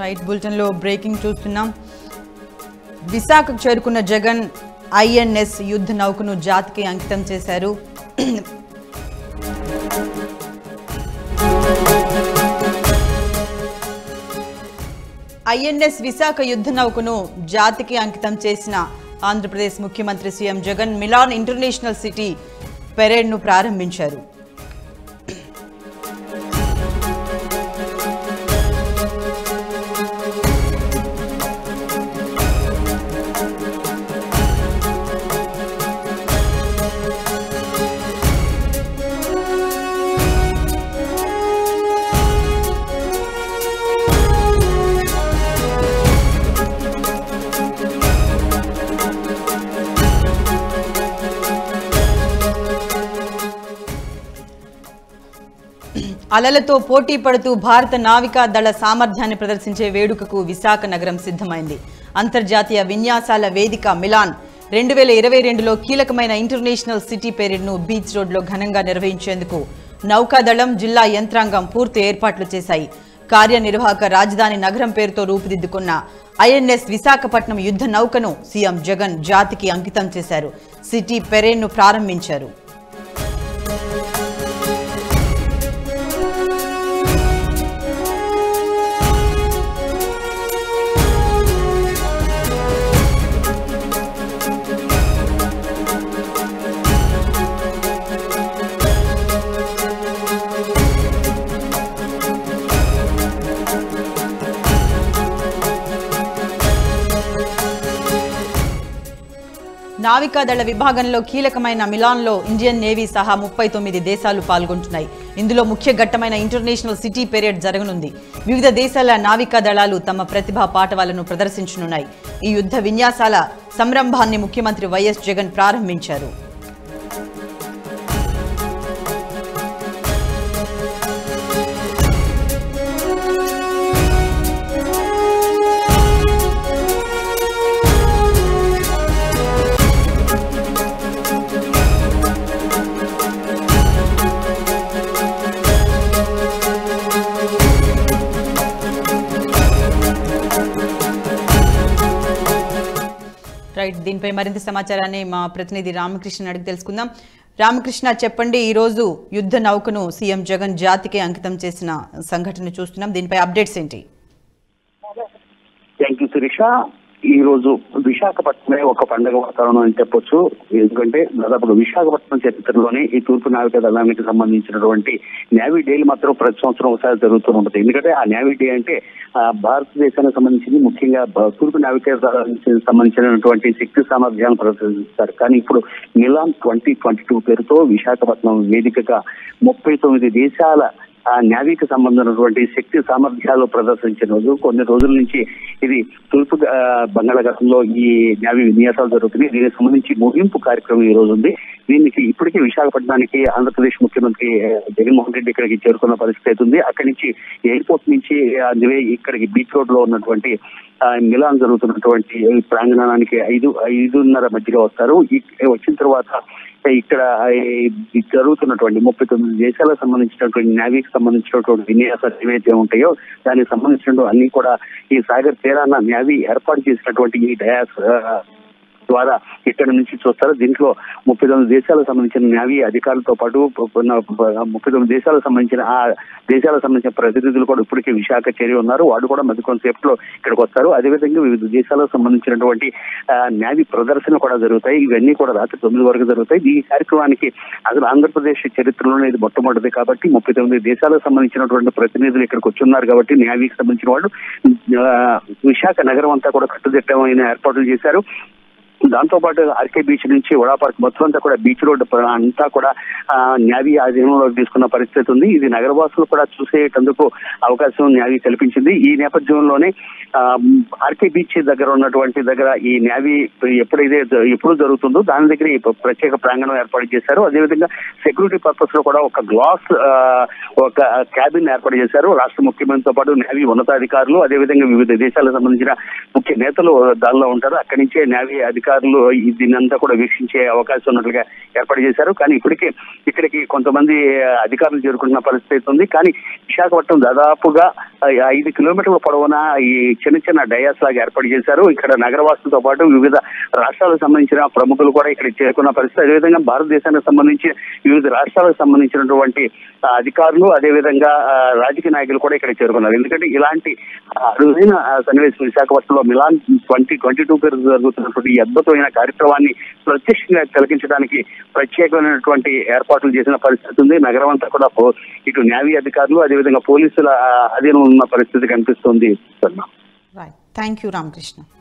right బులెటిన్లో breaking చూస్తున్నాం విశాఖకు చేరుకున్న జగన్ ఐఎన్ఎస్ యుద్ధ నౌకను జాతికి అంకితం చేశారు ఐఎన్ఎస్ విశాఖ యుద్ధ నౌకను జాతికి అంకితం చేసిన ఆంధ్రప్రదేశ్ ముఖ్యమంత్రి CM Jagan Milan international city పెరేడ్ను ప్రారంభించారు అలలతో పోటీ పడుతూ భారత నావికా దళ సామర్థ్యాన్ని ప్రదర్శించే వేడుకకు విశాఖ నగరం సిద్ధమైంది అంతర్జాతీయ విన్యాసాల వేదిక మిలాన్ రెండు వేల ఇరవై రెండులో కీలకమైన ఇంటర్నేషనల్ సిటీ పెరేడ్ను బీచ్ రోడ్లో ఘనంగా నిర్వహించేందుకు నౌకాదళం జిల్లా యంత్రాంగం పూర్తి ఏర్పాట్లు చేశాయి కార్యనిర్వాహక రాజధాని నగరం పేరుతో రూపుదిద్దుకున్న ఐఎన్ఎస్ విశాఖపట్నం యుద్ధ నౌకను సీఎం జగన్ జాతికి అంకితం చేశారు సిటీ పెరేడ్ను ప్రారంభించారు నావికాదళ విభాగంలో కీలకమైన మిలాన్లో ఇండియన్ నేవీ సహా ముప్పై తొమ్మిది దేశాలు పాల్గొంటున్నాయి ఇందులో ముఖ్య ఘట్టమైన ఇంటర్నేషనల్ సిటీ పెరేడ్ జరగనుంది వివిధ దేశాల నావికా దళాలు తమ ప్రతిభా పాఠవాలను ప్రదర్శించనున్నాయి ఈ యుద్ధ విన్యాసాల సంరంభాన్ని ముఖ్యమంత్రి వైఎస్ జగన్ ప్రారంభించారు రైట్ దీనిపై మరింత సమాచారాన్ని మా ప్రతినిధి రామకృష్ణ అడిగి తెలుసుకుందాం రామకృష్ణ చెప్పండి ఈ రోజు యుద్ధ నౌకను సీఎం జగన్ జాతికి అంకితం చేసిన సంఘటన చూస్తున్నాం దీనిపై అప్డేట్స్ ఏంటి థ్యాంక్ యూ శిరీష ఈ రోజు విశాఖపట్నమే ఒక పండుగ వాతావరణం అని చెప్పొచ్చు ఎందుకంటే దాదాపుగా విశాఖపట్నం చరిత్రలోనే ఈ తూర్పు నావిక దళానికి సంబంధించినటువంటి నేవీ డేలు మాత్రం ప్రతి సంవత్సరం ఒకసారి జరుగుతూ ఉంటుంది ఎందుకంటే ఆ నేవీ డే అంటే ఆ, భారతదేశానికి సంబంధించింది ముఖ్యంగా బ- తూర్పు నావిక దళానికి సంబంధించినటువంటి శక్తి సామర్థ్యాలను ప్రదర్శిస్తారు కానీ ఇప్పుడు మిలాన్ ట్వంటీ ట్వంటీ టూ పేరుతో విశాఖపట్నం వేదికగా ముప్పై తొమ్మిది దేశాల ఆ నేవీకి సంబంధించినటువంటి శక్తి సామర్థ్యాలు ప్రదర్శించిన రోజు కొన్ని రోజుల నుంచి ఇది తూర్పు ఆ, బంగాళాఖాతంలో ఈ నేవీ విన్యాసాలు జరుగుతున్నాయి దీనికి సంబంధించి ముగింపు కార్యక్రమం ఈ రోజు ఉంది దీనికి ఇప్పటికే విశాఖపట్నానికి ఆంధ్రప్రదేశ్ ముఖ్యమంత్రి ఆ, జగన్మోహన్ రెడ్డి ఇక్కడికి చేరుకున్న పరిస్థితి అవుతుంది అక్కడి నుంచి ఎయిర్పోర్ట్ నుంచి అందువే ఇక్కడికి బీచ్ రోడ్ లో ఉన్నటువంటి ఆ, మిలాన్ జరుగుతున్నటువంటి ఈ ప్రాంగణానికి ఐదు ఐదున్నర మధ్యలో వస్తారు ఈ- వచ్చిన తర్వాత ఇక్కడ ఈ జరుగుతున్నటువంటి ముప్పై తొమ్మిది దేశాలకు సంబంధించినటువంటి నేవీకి సంబంధించినటువంటి విన్యాసాలు ఏవైతే ఉంటాయో దానికి సంబంధించిన అన్ని కూడా ఈ సాగర్ తీరాన నేవీ ఏర్పాటు చేసినటువంటి ఈ డయాస్ ఆ, ద్వారా ఇక్కడ నుంచి చూస్తారు దీంట్లో ముప్పై తొమ్మిది దేశాలకు సంబంధించిన నేవీ అధికారులతో పాటు ఉన్న ముప్పై తొమ్మిది దేశాలకు సంబంధించిన ఆ దేశాలకు సంబంధించిన ప్రతినిధులు కూడా ఇప్పటికే విశాఖ చేరి ఉన్నారు వాడు కూడా మధ్య కొంతసేపులో ఇక్కడికి వస్తారు అదేవిధంగా వివిధ దేశాలకు సంబంధించినటువంటి ఆ, నేవీ ప్రదర్శన కూడా జరుగుతాయి ఇవన్నీ కూడా రాత్రి తొమ్మిది వరకు జరుగుతాయి ఈ కార్యక్రమానికి అసలు ఆంధ్రప్రదేశ్ చరిత్రలోనే ఇది మొట్టమొదటిది కాబట్టి ముప్పై తొమ్మిది దేశాలకు సంబంధించినటువంటి ప్రతినిధులు ఇక్కడికి వచ్చున్నారు కాబట్టి నేవీకి సంబంధించిన వాళ్ళు ఆ, విశాఖ నగరం అంతా కూడా కట్టుదిట్టమైన ఏర్పాట్లు చేశారు దాంతో పాటు ఆర్కే బీచ్ నుంచి వడా పార్క్ మొత్తం అంతా కూడా బీచ్ రోడ్ అంతా కూడా ఆ, న్యావీ ఆధీనంలోకి తీసుకున్న పరిస్థితి ఉంది ఇది నగరవాసులు కూడా చూసేటందుకు అవకాశం న్యావీ కల్పించింది ఈ నేపథ్యంలోనే ఆ, ఆర్కే బీచ్ దగ్గర ఉన్నటువంటి దగ్గర ఈ న్యావీ ఎప్పుడైతే జ- ఎప్పుడు జరుగుతుందో దాని దగ్గర ఈ ప్రత్యేక ప్రాంగణం ఏర్పాటు చేశారు అదేవిధంగా సెక్యూరిటీ పర్పస్ లో కూడా ఒక గ్లాస్ ఆ, ఒక క్యాబిన్ ఏర్పాటు చేశారు రాష్ట్ర ముఖ్యమంత్రితో పాటు నేవీ ఉన్నతాధికారులు అదేవిధంగా వివిధ దేశాలకు సంబంధించిన ముఖ్య నేతలు దానిలో ఉంటారు అక్కడి నుంచే నేవీ అధికారులు ఈ దీన్నంతా కూడా వీక్షించే అవకాశం ఉన్నట్లుగా ఏర్పాటు చేశారు కానీ ఇప్పటికే ఇక్కడికి కొంతమంది అధికారులు చేరుకుంటున్న పరిస్థితి ఉంది కానీ విశాఖపట్నం దాదాపుగా ఆ, ఐదు కిలోమీటర్ల పొడవున ఈ చిన్న చిన్న డయాస్ లాగా ఏర్పాటు చేశారు ఇక్కడ నగరవాసులతో పాటు వివిధ రాష్ట్రాలకు సంబంధించిన ప్రముఖులు కూడా ఇక్కడ చేరుకున్న పరిస్థితి అదేవిధంగా భారతదేశానికి సంబంధించి వివిధ రాష్ట్రాలకు సంబంధించినటువంటి ఆ, అధికారులు అదేవిధంగా ఆ, రాజకీయ నాయకులు కూడా ఇక్కడ చేరుకున్నారు ఎందుకంటే ఇలాంటి ఆ, అరుదైన ఆ, సన్నివేశం విశాఖపట్నంలో మిలాన్ ట్వంటీ ట్వంటీ టూ పేరు జరుగుతున్నటువంటి ఈ అద్భుతమైన కార్యక్రమాన్ని ప్రత్యక్షంగా తిలకించడానికి ప్రత్యేకమైనటువంటి ఏర్పాట్లు చేసిన పరిస్థితి ఉంది నగరం అంతా కూడా పో- ఇటు న్యావీ అధికారులు అదేవిధంగా పోలీసుల ఆ, అధీనం ఉన్న పరిస్థితి కనిపిస్తుంది రైట్ థ్యాంక్ యూ రామకృష్ణ